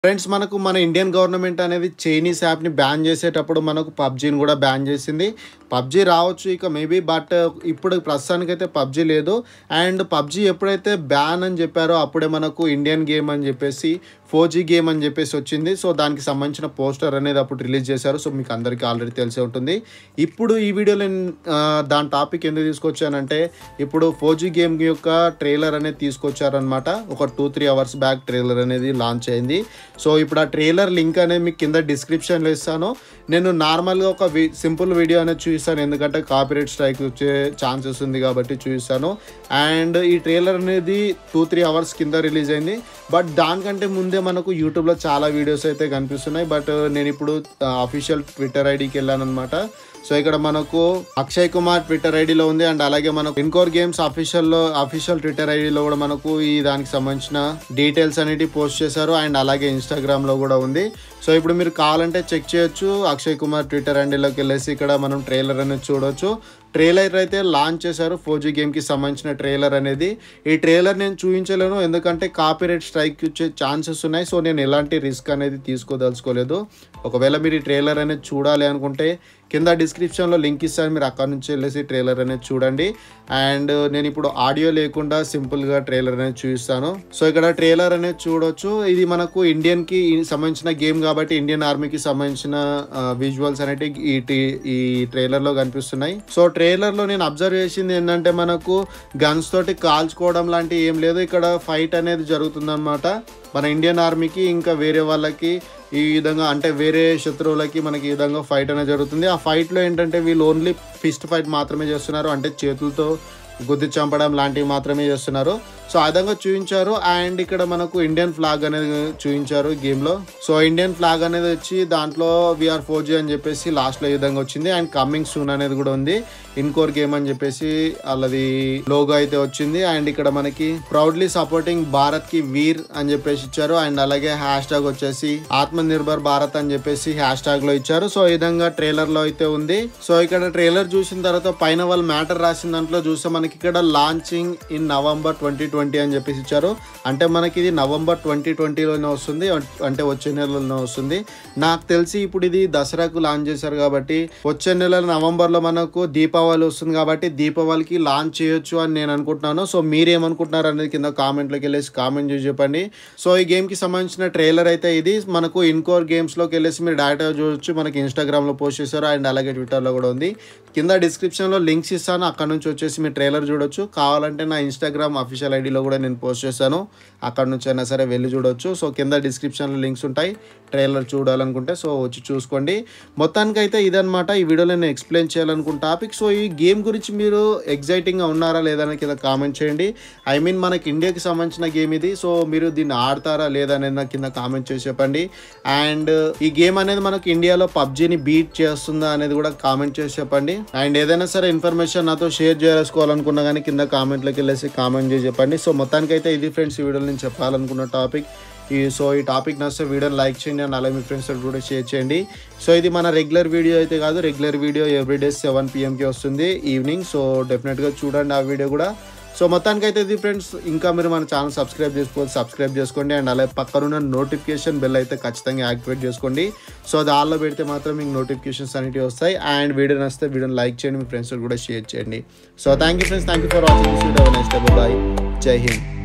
friends మనకు మన Indian government అనేది చైనీస్ యాప్ని బ్యాన్ చేసేటప్పుడు మనకు పబ్జీని కూడా బ్యాన్ చేసింది పబ్జీ రావచ్చు ఇక మేబీ బట్ ఇప్పుడు ప్రస్తుతానికైతే పబ్జీ లేదు అండ్ పబ్జీ ఎప్పుడైతే బ్యాన్ అని చెప్పారో అప్పుడే మనకు ఇండియన్ గేమ్ అని చెప్పేసి ఫోర్ జీ గేమ్ అని చెప్పేసి వచ్చింది సో దానికి సంబంధించిన పోస్టర్ అనేది అప్పుడు రిలీజ్ చేశారు సో మీకు అందరికీ ఆల్రెడీ తెలిసే ఉంటుంది ఇప్పుడు ఈ వీడియోలో నేను, ఆ, దాని టాపిక్ ఎందుకు తీసుకొచ్చానంటే ఇప్పుడు ఫోర్ జీ గేమ్ యొక్క ట్రైలర్ అనేది తీసుకొచ్చారనమాట ఒక two three hours back trailer అనేది లాంచ్ అయింది సో ఇప్పుడు ఆ ట్రైలర్ లింక్ అనేది మీకు కింద డిస్క్రిప్షన్లో ఇస్తాను నేను నార్మల్గా ఒక వి సింపుల్ వీడియో అనేది చూపిస్తాను ఎందుకంటే కాపీరైట్ స్ట్రైక్ వచ్చే ఛాన్సెస్ ఉంది కాబట్టి చూపిస్తాను అండ్ ఈ ట్రైలర్ అనేది టూ త్రీ అవర్స్ కింద రిలీజ్ అయింది బట్ దానికంటే ముందే మనకు యూట్యూబ్లో చాలా వీడియోస్ అయితే కనిపిస్తున్నాయి బట్ నేను ఇప్పుడు అఫీషియల్ ట్విట్టర్ ఐడికి వెళ్ళాను అనమాట సో ఇక్కడ మనకు అక్షయ్ కుమార్ ట్విట్టర్ ఐడిలో ఉంది అండ్ అలాగే మనకు ఇన్కోర్ గేమ్స్ అఫీషియల్ లో అఫీషియల్ ట్విట్టర్ ఐడిలో కూడా మనకు ఈ దానికి సంబంధించిన డీటెయిల్స్ అనేవి పోస్ట్ చేశారు అండ్ అలాగే ఇన్స్టాగ్రామ్ లో కూడా ఉంది సో ఇప్పుడు మీరు కావాలంటే చెక్ చేయొచ్చు అక్షయ్ కుమార్ ట్విట్టర్ ఐడిలోకి వెళ్ళేసి ఇక్కడ మనం ట్రైలర్ అనేది చూడొచ్చు ట్రైలర్ అయితే లాంచ్ చేశారు ఫోర్ జీ గేమ్కి సంబంధించిన ట్రైలర్ అనేది ఈ ట్రైలర్ నేను చూపించలేను ఎందుకంటే కాపీరైట్ స్ట్రైక్ వచ్చే ఛాన్సెస్ ఉన్నాయి సో నేను ఎలాంటి రిస్క్ అనేది తీసుకోదలుచుకోలేదు ఒకవేళ మీరు ఈ ట్రైలర్ అనేది చూడాలి అనుకుంటే కింద డిస్క్రిప్షన్లో లింక్ ఇస్తాను మీరు అక్కడ నుంచి వెళ్ళేసి ట్రైలర్ అనేది చూడండి అండ్ నేను ఇప్పుడు ఆడియో లేకుండా సింపుల్గా ట్రైలర్ అనేది చూపిస్తాను సో ఇక్కడ ట్రైలర్ అనేది చూడొచ్చు ఇది మనకు ఇండియన్కి సంబంధించిన గేమ్ కాబట్టి ఇండియన్ ఆర్మీకి సంబంధించిన విజువల్స్ అనేవి ఈ టి- ఈ ట్రైలర్లో కనిపిస్తున్నాయి సో ట్రైలర్లో నేను అబ్జర్వ్ చేసింది ఏంటంటే మనకు గన్స్ తోటి కాల్చుకోవడం లాంటివి ఏం లేదు ఇక్కడ ఫైట్ అనేది జరుగుతుందన్నమాట మన ఇండియన్ ఆర్మీకి ఇంకా వేరే వాళ్ళకి ఈ విధంగా అంటే వేరే శత్రువులకి మనకి ఈ విధంగా ఫైట్ అనేది జరుగుతుంది ఆ ఫైట్లో ఏంటంటే వీళ్ళు ఓన్లీ ఫిస్ట్ ఫైట్ మాత్రమే చేస్తున్నారు అంటే చేతులతో గుద్ది చంపడం లాంటివి మాత్రమే చేస్తున్నారు సో ఆ విధంగా చూపించారు అండ్ ఇక్కడ మనకు ఇండియన్ ఫ్లాగ్ అనేది చూపించారు గేమ్ లో సో ఇండియన్ ఫ్లాగ్ అనేది వచ్చి దాంట్లో విఆర్ ఫోర్ జీ అని చెప్పేసి లాస్ట్ లో ఈ విధంగా వచ్చింది అండ్ కమింగ్ సూన్ అనేది కూడా ఉంది ఇన్కోర్ గేమ్ అని చెప్పేసి వాళ్ళది లోగో అయితే వచ్చింది అండ్ ఇక్కడ మనకి ప్రౌడ్లీ సపోర్టింగ్ భారత్ కి వీర్ అని చెప్పేసి ఇచ్చారు అండ్ అలాగే హ్యాష్ ట్యాగ్ వచ్చేసి ఆత్మ నిర్భర్ భారత్ అని చెప్పేసి హ్యాష్ ట్యాగ్ లో ఇచ్చారు సో ఈ విధంగా ట్రైలర్ లో అయితే ఉంది సో ఇక్కడ ట్రైలర్ చూసిన తర్వాత పైన వాళ్ళు మ్యాటర్ రాసిన దాంట్లో చూస్తే మనకి ఇక్కడ launching in November twenty twenty అని చెప్పేసి ఇచ్చారు అంటే మనకి ఇది నవంబర్ ట్వంటీ ట్వంటీలోనే వస్తుంది అంటే వచ్చే నెలలోనే వస్తుంది నాకు తెలిసి ఇప్పుడు ఇది దసరాకు లాంచ్ చేశారు కాబట్టి వచ్చే నెల నవంబర్లో మనకు దీపావళి వస్తుంది కాబట్టి దీపావళికి లాంచ్ చేయొచ్చు అని నేను అనుకుంటున్నాను సో మీరేమనుకుంటున్నారు అనేది కింద కామెంట్లోకి వెళ్ళేసి కామెంట్ చేసి చెప్పండి సో ఈ గేమ్కి సంబంధించిన ట్రైలర్ అయితే ఇది మనకు ఇన్కోర్ గేమ్స్లోకి వెళ్ళేసి మీరు డైరెక్ట్గా చూడొచ్చు మనకి ఇన్స్టాగ్రామ్లో పోస్ట్ చేశారు అండ్ అలాగే ట్విట్టర్లో కూడా ఉంది కింద డిస్క్రిప్షన్లో లింక్స్ ఇస్తాను అక్కడ నుంచి వచ్చేసి మీరు ట్రైలర్ చూడొచ్చు కావాలంటే నా ఇన్స్టాగ్రామ్ అఫీషియల్ ఐడిలో కూడా నేను పోస్ట్ చేశాను అక్కడ నుంచి అయినా సరే వెళ్ళి చూడొచ్చు సో కింద డిస్క్రిప్షన్లో లింక్స్ ఉంటాయి ట్రైలర్ చూడాలనుకుంటే సో వచ్చి చూసుకోండి మొత్తానికైతే ఇదనమాట ఈ వీడియోలో నేను ఎక్స్ప్లెయిన్ చేయాలనుకున్న టాపిక్ సో ఈ గేమ్ గురించి మీరు ఎగ్జైటింగ్గా ఉన్నారా లేదా అని కింద కామెంట్ చేయండి ఐ మీన్ మనకి ఇండియాకి సంబంధించిన గేమ్ ఇది సో మీరు దీన్ని ఆడతారా లేదా అనేది నాకు కింద కామెంట్ చేసి చెప్పండి అండ్ ఈ గేమ్ అనేది మనకి ఇండియాలో పబ్జీని బీట్ చేస్తుందా అనేది కూడా కామెంట్ చేసి చెప్పండి అండ్ ఏదైనా సరే ఇన్ఫర్మేషన్ నాతో షేర్ చేసుకోవాలనుకున్నా కానీ కింద కామెంట్లోకి వెళ్ళేసి కామెంట్ చేసి చెప్పండి సో మొత్తానికి అయితే ఇది ఫ్రెండ్స్ ఈ వీడియోలో నేను చెప్పాలనుకున్న టాపిక్ ఈ సో ఈ టాపిక్ నచ్చితే వీడియోని లైక్ చేయండి అండ్ అలాగే మీ ఫ్రెండ్స్ కూడా షేర్ చేయండి సో ఇది మన రెగ్యులర్ వీడియో అయితే కాదు రెగ్యులర్ వీడియో ఎవ్రీడే సెవెన్ పిఎంకి వస్తుంది ఈవినింగ్ సో డెఫినెట్గా చూడండి ఆ వీడియో కూడా సో మొత్తానికి అయితే ఇది ఫ్రెండ్స్ ఇంకా మీరు మన ఛానల్ సబ్స్క్రైబ్ చేసుకోవాలి సబ్స్క్రైబ్ చేసుకోండి అండ్ అలాగే పక్కనున్న నోటిఫికేషన్ బెల్ అయితే ఖచ్చితంగా యాక్టివేట్ చేసుకోండి సో అది ఆల్లో పెడితే మాత్రం మీకు నోటిఫికేషన్స్ అనేవి వస్తాయి అండ్ వీడియో నచ్చితే వీడియోని లైక్ చేయండి మీ ఫ్రెండ్స్ కూడా షేర్ చేయండి so thank you friends thank you for watching this video next bye Jai Hind